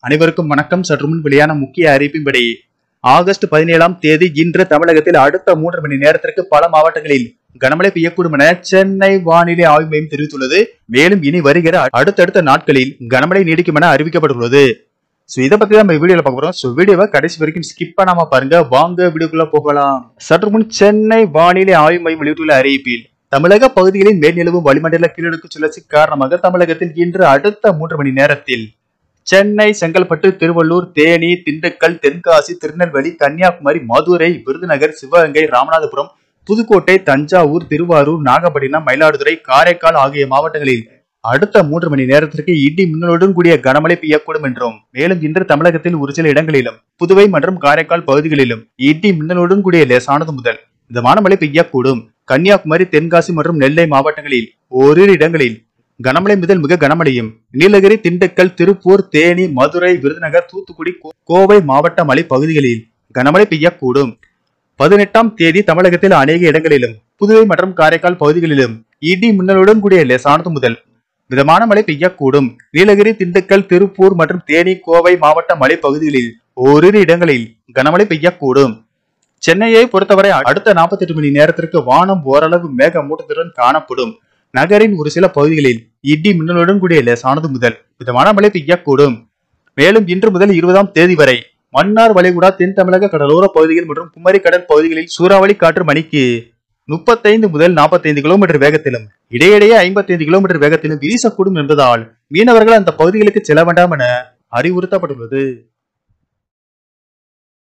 அனைவருக்கும் வணக்கம் சற்று முன் வெளியான முக்கிய அறிவிப்பின்படி ஆகஸ்ட் பதினேழாம் தேதி இன்று தமிழகத்தில் அடுத்த மூன்று மணி நேரத்திற்கு பல மாவட்டங்களில் கனமழை பெய்யக்கூடும் என சென்னை வானிலை ஆய்வு மையம் தெரிவித்துள்ளது மேலும் இனி வருகிற அடுத்தடுத்த நாட்களில் கனமழை நீடிக்கும் என அறிவிக்கப்பட்டுள்ளது சோ இதை பத்தி தான் நம்ம வீடியோல பார்க்க போறோம் சோ வீடியோவை கடைசி வரைக்கும் ஸ்கிப் பண்ணாம பாருங்க வாங்க வீடியோக்குள்ள போகலாம் சற்று முன் சென்னை வானிலை ஆய்வு மையம் வெளியிட்டுள்ள அறிவிப்பில் தமிழக பகுதிகளின் மேல்நிலவும் வளிமண்டல கீழடுக்கு சுழற்சி காரணமாக தமிழகத்தில் இன்று அடுத்த மூன்று மணி நேரத்தில் சென்னை செங்கல்பட்டு திருவள்ளூர் தேனி திண்டுக்கல் தென்காசி திருநெல்வேலி கன்னியாகுமரி மதுரை விருதுநகர் சிவகங்கை ராமநாதபுரம் புதுக்கோட்டை தஞ்சாவூர் திருவாரூர் நாகப்பட்டினம் மயிலாடுதுறை காரைக்கால் ஆகிய மாவட்டங்களில் அடுத்த மூன்று மணி நேரத்திற்கு இடி மின்னலுடன் கூடிய கனமழை பெய்யக்கூடும் என்றும் மேலும் இன்று தமிழகத்தில் ஒரு சில இடங்களிலும் புதுவை மற்றும் காரைக்கால் பகுதிகளிலும் இடி மின்னலுடன் கூடிய லேசானது முதல் மிதமான மழை பெய்யக்கூடும் கன்னியாகுமரி தென்காசி மற்றும் நெல்லை மாவட்டங்களில் ஓரிரு இடங்களில் கனமழை முதல் மிக கனமழையும் நீலகிரி திண்டுக்கல் திருப்பூர் தேனி மதுரை விருதுநகர் தூத்துக்குடி கோ- கோவை மாவட்ட மலை பகுதிகளில் கனமழை பெய்யக்கூடும் பதினெட்டாம் தேதி தமிழகத்தில் அநேக இடங்களிலும் புதுவை மற்றும் காரைக்கால் பகுதிகளிலும் இடி மின்னலுடன் கூடிய லேசானது முதல் மிதமான மழை பெய்யக்கூடும் நீலகிரி திண்டுக்கல் திருப்பூர் மற்றும் தேனி கோவை மாவட்ட மலை பகுதிகளில் ஓரிரு இடங்களில் கனமழை பெய்யக்கூடும் சென்னையை பொறுத்தவரை அடுத்த 48 மணி நேரத்திற்கு வானம் ஓரளவு மேகமூட்டத்துடன் காணப்படும் நகரின் ஒரு சில பகுதிகளில் இடி மின்னலுடன் கூடிய லேசானது முதல் மிதமான மழை பெய்யக்கூடும் மேலும் இன்று முதல் இருபதாம் தேதி வரை மன்னார் வளைகுடா தென் தமிழக கடலோர பகுதிகள் மற்றும் குமரி கடல் பகுதிகளில் சூறாவளி காற்று மணிக்கு முப்பத்தைந்து முதல் 45 கிலோமீட்டர் வேகத்திலும் இடையிடையே 55 கிலோமீட்டர் வேகத்திலும் வீசக்கூடும் என்பதால் மீனவர்கள் அந்த பகுதிகளுக்கு செல்ல வேண்டாம் என அறிவுறுத்தப்பட்டுள்ளது